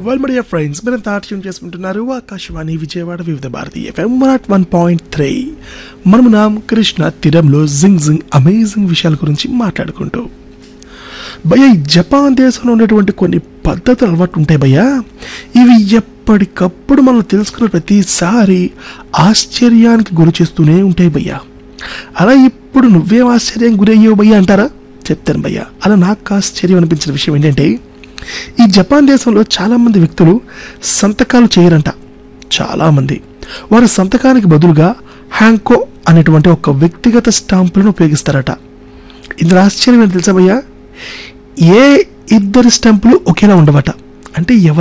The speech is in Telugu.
వెల్ మీడియా ఫ్రెండ్స్ మీరు తాట్యం చేసుకుంటున్నారు Akashvani Vijayawada Vividh Bharati FM naught one point three మనము నాం కృష్ణ తీరంలో జింగ్ జింగ్ అమేజింగ్ విషయాల గురించి మాట్లాడుకుంటూ భయ్య ఈ జపాన్ దేశంలో ఉన్నటువంటి కొన్ని పద్ధతులు అలవాటు ఉంటాయి భయ్యా ఇవి ఎప్పటికప్పుడు మనం తెలుసుకున్న ప్రతిసారి ఆశ్చర్యానికి గురి చేస్తూనే ఉంటాయి భయ్యా అలా ఇప్పుడు నువ్వేం ఆశ్చర్యం గురయ్యావు భయ్యా అంటారా చెప్తాను భయ్యా అలా నాకు ఆశ్చర్యం అనిపించిన విషయం ఏంటంటే ఈ జపాన్ దేశంలో చాలామంది వ్యక్తులు సంతకాలు చేయరంట చాలామంది వారి సంతకానికి బదులుగా హ్యాంకో అనేటువంటి ఒక వ్యక్తిగత స్టాంపులను ఉపయోగిస్తారట ఇందులో ఆశ్చర్యం ఏంటి తెలుసా భయ్యా ఏ ఇద్దరి స్టాంపులు ఒకేలా ఉండవట అంటే ఎవరి